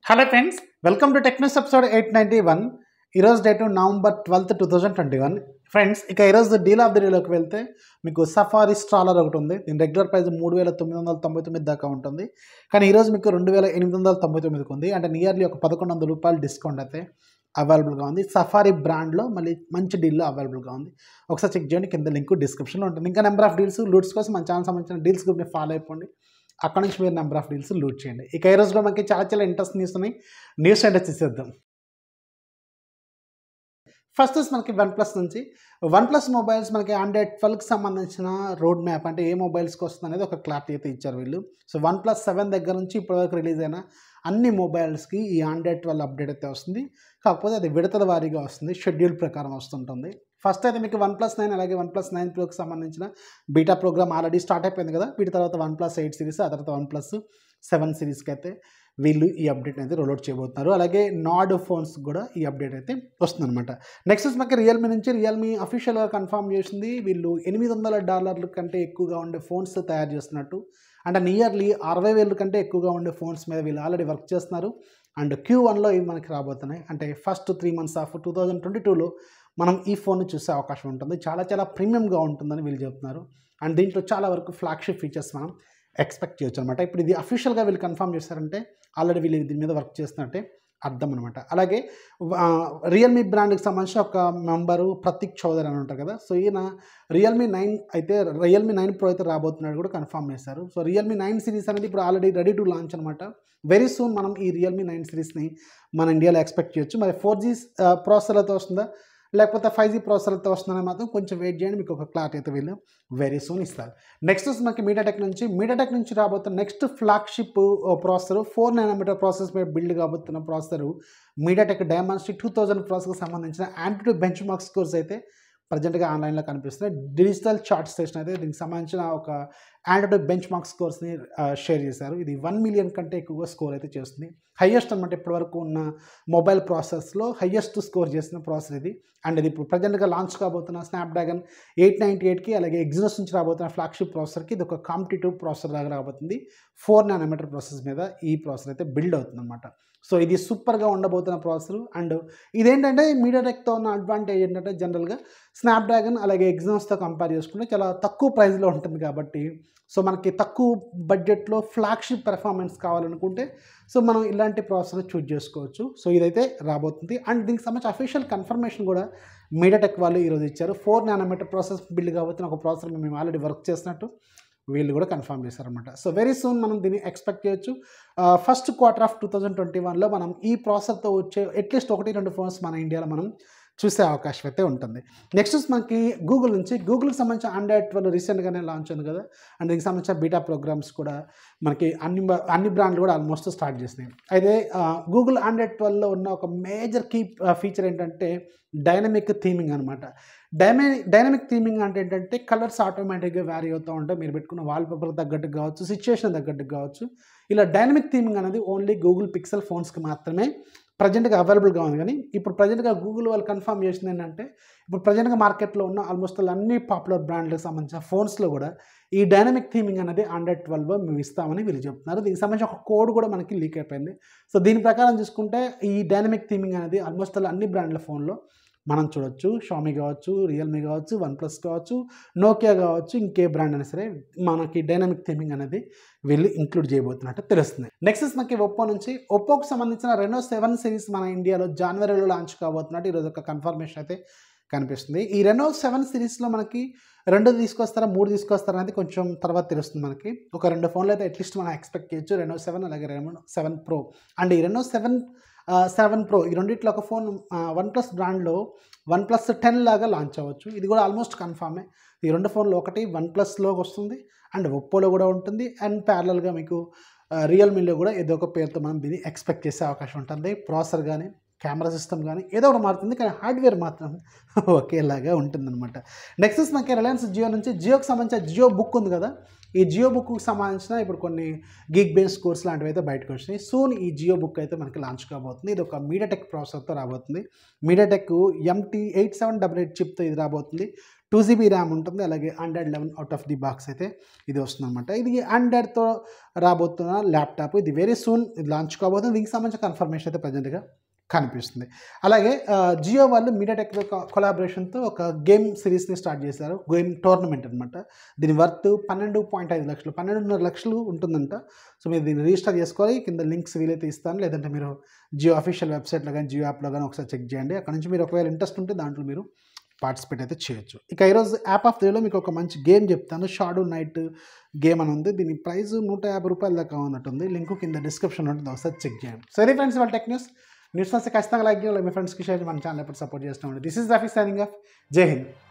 hello friends welcome to Technos episode eight ninety one ఈరోజు date November twelfth two thousand twenty one friends ఇక ఈరోజు deal of the డేలోకి వెళ్తే మీకు safari stroller ఒకటి ఉంది దీని రెగ్యులర్ ప్రైస్ మూడు వేల తొమ్మిది వందల తొంభై తొమ్మిది దాకా ఉంటుంది కానీ ఈరోజు మీకు రెండు వేల ఎనిమిది వందల తొంభై తొమ్మిదికి ఉంది అంటే నియర్లీ ఒక పదకొండు వందల రూపాయలు డిస్కౌంట్ అయితే అవైలబుల్గా ఉంది సఫారీ బ్రాండ్లో మళ్ళీ మంచి డీల్లో అవైలబుల్గా ఉంది ఒకసారి చెక్ చేయండి కింద లింక్ డిస్క్రిప్షన్లో ఉంటుంది ఇంకా నెంబర్ ఆఫ్ డీల్స్ లూట్స్ కోసం మన ఛానల్ సంబంధించిన డీల్స్ గ్రూప్ని ఫాలో అయిపోండి అక్కడ నుంచి మీరు నెంబర్ ఆఫ్ డీల్స్ లూట్ చేయండి ఇక ఈ రోజులో మనకి చాలా చాలా ఇంట్రెస్ట్ న్యూస్ ఉన్నాయి న్యూస్ అంటే చూసేద్దాం ఫస్ట్ వచ్చి మనకి వన్ ప్లస్ నుంచి వన్ ప్లస్ మొబైల్స్ మనకి ఆండ్రాయిడ్ ట్వెల్వ్కి సంబంధించిన రోడ్ మ్యాప్ అంటే ఏ మొబైల్స్కి వస్తుంది అనేది ఒక క్లారిటీ అయితే ఇచ్చారు వీళ్ళు సో వన్ ప్లస్ సెవెన్ దగ్గర నుంచి ఇప్పటివరకు రిలీజ్ అయిన అన్ని మొబైల్స్కి ఈ ఆండ్రాయిడ్ ట్వెల్వ్ అప్డేట్ అయితే వస్తుంది కాకపోతే అది విడతల వారీగా వస్తుంది షెడ్యూల్ ప్రకారం వస్తుంటుంది ఫస్ట్ అయితే మీకు వన్ ప్లస్ నైన్ అలాగే వన్ ప్లస్ నైన్ ప్రోకి సంబంధించిన బీటా ప్రోగ్రామ్ ఆల్రెడీ స్టార్ట్ అయిపోయింది కదా వీటి తర్వాత వన్ ప్లస్ ఎయిట్ సిరీస్ ఆ తర్వాత వన్ ప్లస్ సెవెన్ సిరీస్కి అయితే వీళ్ళు ఈ అప్డేట్ అయితే రోల్అవుట్ చేయబోతున్నారు అలాగే నాడ్ ఫోన్స్ కూడా ఈ అప్డేట్ అయితే వస్తుందన్నమాట నెక్స్ట్ వచ్చి మనకి రియల్మీ నుంచి రియల్మీ అఫీషియల్గా కన్ఫర్మ్ చేసింది వీళ్ళు ఎనిమిది వందల డాలర్ల కంటే ఎక్కువగా ఉండే ఫోన్స్ తయారు చేస్తున్నట్టు అంటే నియర్లీ అరవై వేల కంటే ఎక్కువగా ఉండే ఫోన్స్ మీద వీళ్ళు ఆల్రెడీ వర్క్ చేస్తున్నారు అండ్ క్యూ వన్లో ఇవి మనకి రాబోతున్నాయి అంటే first three months of two thousand twenty టూలో మనం ఈ ఫోన్ని చూసే అవకాశం ఉంటుంది చాలా చాలా ప్రీమియంగా ఉంటుందని వీళ్ళు చెప్తున్నారు అండ్ దీంట్లో చాలా వరకు ఫ్లాగ్షిప్ ఫీచర్స్ మనం ఎక్స్పెక్ట్ చేయొచ్చు అనమాట ఇప్పుడు ఇది అఫీషియల్గా వీళ్ళు కన్ఫర్మ్ చేశారంటే ఆల్రెడీ వీళ్ళు దీని మీద వర్క్ చేస్తున్నట్టే అర్థం అనమాట అలాగే రియల్మీ బ్రాండ్కి సంబంధించిన ఒక మెంబరు ప్రతీక్ చౌదరి అని ఉంటారు కదా సో ఈయన రియల్మీ నైన్ అయితే రియల్మీ నైన్ ప్రో అయితే రాబోతున్నాడు కూడా కన్ఫర్మ్ చేశారు సో రియల్మీ నైన్ సిరీస్ అనేది ఇప్పుడు ఆల్రెడీ రెడీ టు లాంచ్ అనమాట వెరీ సూన్ మనం ఈ రియల్మీ నైన్ సిరీస్ని మన ఇండియాలో ఎక్స్పెక్ట్ చేయొచ్చు మరి ఫోర్ జీ ప్రాసెసర్లతో వస్తుందా లేకపోతే ఫైవ్ జీ ప్రాసెసర్తో వస్తుందని మాత్రం కొంచెం వెయిట్ చేయండి మీకు ఒక క్లారిటీ అయితే వీళ్ళు వెరీ సూన్ ఇస్తారు నెక్స్ట్ వచ్చి మనకి మీడియాటెక్ నుంచి మీడియాటెక్ నుంచి రాబోతున్న next flagship processor four nanometer process మీద బిల్డ్ కాబోతున్న processor MediaTek Dimensity two thousand ప్రాసెస్కి సంబంధించిన యాంటీ బెంచ్ మార్క్ స్కోర్స్ అయితే ప్రజెంట్గా ఆన్లైన్లో కనిపిస్తున్నాయి డిజిటల్ చార్ట్ స్టేషన్ అయితే దీనికి సంబంధించిన ఒక యాండ్రాయిడ్ బెంచ్ మార్క్ స్కోర్స్ని షేర్ చేశారు ఇది వన్ మిలియన్ కంటే ఎక్కువగా స్కోర్ అయితే చేస్తుంది హయ్యెస్ట్ అనమాట ఇప్పటివరకు ఉన్న మొబైల్ ప్రాసెస్లో హయ్యెస్ట్ స్కోర్ చేసిన ప్రాసెస్ ఇది అండ్ ఇది ఇప్పుడు ప్రజెంట్గా లాంచ్ కాబోతున్న స్నాప్డ్రాగన్ ఎయిట్ నైంటీ ఎయిట్కి అలాగే ఎగ్జినోస్ నుంచి రాబోతున్న ఫ్లాగ్షిప్ ప్రాసెసర్కి ఇది ఒక కాంపిటేటివ్ ప్రాసెసర్ లాగా రాబోతుంది ఫోర్ నానోమీటర్ ప్రాసెస్ మీద ఈ ప్రాసెసర్ అయితే బిల్డ్ అవుతుంది అనమాట సో ఇది సూపర్గా ఉండబోతున్న ప్రాసెసర్ అండ్ ఇదేంటంటే మీడియాటెక్తో ఉన్న అడ్వాంటేజ్ ఏంటంటే జనరల్గా స్నాప్డ్రాగన్ అలాగే ఎగ్జామ్స్తో కంపేర్ చేసుకుంటే చాలా తక్కువ ప్రైస్లో ఉంటుంది కాబట్టి సో మనకి తక్కువ బడ్జెట్లో ఫ్లాగ్షిప్ పెర్ఫార్మెన్స్ కావాలనుకుంటే సో మనం ఇలాంటి ప్రాసెసర్ చూజ్ చేసుకోవచ్చు సో ఇదైతే రాబోతుంది అండ్ దీనికి సంబంధించి అఫీషియల్ కన్ఫర్మేషన్ కూడా మీడియాటెక్ వాళ్ళు ఈరోజు ఇచ్చారు ఫోర్ నానోమీటర్ ప్రాసెస్ బిల్డ్ కాబోతున్న ఒక ప్రాసెసర్ మేము ఆల్రెడీ వర్క్ చేసినట్టు వీళ్ళు కూడా కన్ఫర్మ్ చేశారనమాట సో వెరీ సూన్ మనం దీన్ని ఎక్స్పెక్ట్ చేయొచ్చు first quarter of two thousand twenty వన్లో మనం ఈ ప్రాసెసర్తో వచ్చే అట్లీస్ట్ ఒకటి రెండు ఫోన్స్ మన ఇండియాలో మనం చూసే అవకాశం అయితే ఉంటుంది నెక్స్ట్ మనకి గూగుల్ నుంచి గూగుల్కి సంబంధించిన ఆండ్రాయిడ్ ట్వెల్వ్ రీసెంట్గానే లాంచ్ ఉంది కదా అండ్ దీనికి సంబంధించిన బీటా ప్రోగ్రామ్స్ కూడా మనకి అన్ని అన్ని బ్రాండ్లు కూడా ఆల్మోస్ట్ స్టార్ట్ చేసినాయి అయితే గూగుల్ ఆండ్రాయిడ్ ట్వెల్వ్లో ఉన్న ఒక మేజర్ కీ ఫీచర్ ఏంటంటే డైనమిక్ థీమింగ్ అనమాట డైనమి డైనమిక్ థీమింగ్ అంటే ఏంటంటే కలర్స్ ఆటోమేటిక్గా వ్యారీ అవుతూ ఉంటాయి మీరు పెట్టుకున్న వాల్ పేపర్ తగ్గట్టు కావచ్చు సిచ్యువేషన్ తగ్గట్టు కావచ్చు ఇలా డైనమిక్ థీమింగ్ అనేది ఓన్లీ గూగుల్ పిక్సెల్ ఫోన్స్కి మాత్రమే ప్రజెంట్గా అవైలబుల్గా ఉంది కానీ ఇప్పుడు ప్రజెంట్గా గూగుల్ వాళ్ళు కన్ఫర్మ్ చేసింది ఏంటంటే ఇప్పుడు ప్రజెంట్గా మార్కెట్లో ఉన్న ఆల్మోస్ట్ అన్ని పాపులర్ బ్రాండ్లకు సంబంధించిన ఫోన్స్లో కూడా ఈ డైనమిక్ థీమింగ్ అనేది హండ్రెడ్ ట్వెల్వ్ మేము ఇస్తామని వీళ్ళు చెప్తున్నారు దీనికి సంబంధించి ఒక కోడ్ కూడా మనకి లీక్ అయిపోయింది సో దీని ప్రకారం చూసుకుంటే ఈ డైనమిక్ థీమింగ్ అనేది ఆల్మోస్ట్ అన్ని బ్రాండ్ల ఫోన్లో మనం చూడొచ్చు షామీ కావచ్చు రియల్మీ కావచ్చు వన్ ప్లస్ కావచ్చు నోకియా కావచ్చు ఇంకే బ్రాండ్ అయినా సరే మనకి డైనమిక్ థీమింగ్ అనేది వీళ్ళు ఇంక్లూడ్ చేయబోతున్నట్టు తెలుస్తుంది నెక్స్ట్ మనకి ఒప్పో నుంచి ఒప్పోకి సంబంధించిన రెనో సెవెన్ సిరీస్ మన ఇండియాలో జనవరిలో లాంచ్ కాబోతున్నట్టు ఈరోజు ఒక కన్ఫర్మేషన్ అయితే కనిపిస్తుంది ఈ రెనో సెవెన్ సిరీస్లో మనకి రెండు తీసుకొస్తారా మూడు తీసుకొస్తారా అనేది కొంచెం తర్వాత తెలుస్తుంది మనకి ఒక రెండు ఫోన్లు అయితే అట్లీస్ట్ మనం ఎక్స్పెక్ట్ చేయొచ్చు రెనో సెవెన్ అలాగే రెనో సెవెన్ ప్రో అండ్ ఈ రెనో సెవెన్ సెవెన్ ప్రో ఈ రెండిట్లో ఒక ఫోన్ వన్ ప్లస్ బ్రాండ్లో వన్ ప్లస్ టెన్ లాగా లాంచ్ అవ్వచ్చు ఇది కూడా ఆల్మోస్ట్ కన్ఫామే ఈ రెండు ఫోన్లు ఒకటి వన్ ప్లస్లో వస్తుంది అండ్ ఒప్పోలో కూడా ఉంటుంది అండ్ ప్యారలల్గా మీకు రియల్మీలో కూడా ఏదో ఒక పేరుతో మనం దీన్ని ఎక్స్పెక్ట్ చేసే అవకాశం ఉంటుంది ప్రాసెసర్ కానీ కెమెరా సిస్టమ్ కానీ ఏదో ఒకటి మారుతుంది కానీ హార్డ్వేర్ మాత్రం ఒకేలాగా ఉంటుందన్నమాట నెక్స్ట్ మనకి రిలయన్స్ జియో నుంచి జియోకి సంబంధించిన జియో బుక్ ఉంది కదా ఈ జియో బుక్కి సంబంధించిన ఇప్పుడు కొన్ని గిగ్ బేస్ కోర్స్ లాంటివి అయితే బయటకు వచ్చినాయి సూన్ ఈ జియో బుక్ అయితే మనకి లాంచ్ కాబోతుంది ఇది ఒక మీడియాటెక్ ప్రాసెసర్తో రాబోతుంది MediaTek MT eight seven double eight చిప్తో ఇది రాబోతుంది టూ జీబీ ర్యామ్ ఉంటుంది అలాగే hundred eleven out of the box అయితే ఇది వస్తుంది అనమాట ఇది హండ్రెడ్తో రాబోతున్న ల్యాప్టాప్ ఇది వెరీ సూన్ ఇది లాంచ్ కాబోతుంది దీనికి సంబంధించిన కన్ఫర్మేషన్ అయితే ప్రజెంట్గా కనిపిస్తుంది అలాగే ఆ, జియో వాళ్ళు మీడియాటెక్ కొలాబరేషన్తో ఒక గేమ్ సిరీస్ని స్టార్ట్ చేశారు గేమ్ టోర్నమెంట్ అనమాట దీని వర్త్ పన్నెండు పాయింట్ ఐదు లక్షలు పన్నెండున్నర లక్షలు ఉంటుందంట సో మీరు దీన్ని రిజిస్టర్ చేసుకోవాలి కింద లింక్స్ వీలైతే ఇస్తాను లేదంటే మీరు జియో అఫీషియల్ వెబ్సైట్లో కానీ జియో యాప్లో కానీ ఒకసారి చెక్ చేయండి అక్కడ నుంచి మీరు ఒకవేళ ఇంట్రెస్ట్ ఉంటే దాంట్లో మీరు పార్టిసిపేట్ అయితే చేయొచ్చు ఇక ఈరోజు యాప్ ఆఫ్ దిలో మీకు ఒక మంచి గేమ్ చెప్తాను షాడో నైట్ గేమ్ అని ఉంది దీని ప్రైస్ నూట యాభై రూపాయల దాకా ఉన్నట్టుంది లింక్ కింద డిస్క్రిప్షన్ ఉంటుంది ఒకసారి చెక్ చేయండి సరే ఫ్రెండ్స్ వాళ్ళ టెక్ న్యూస్ న్యూస్ వస్తే ఖచ్చితంగా లైక్ చేయాలి మీ ఫ్రెండ్స్కి షేర్ మన ఛానల్ ఎప్పుడు సపోర్ట్ చేస్తూ ఉండండి this is Rafi signing off జై హింద్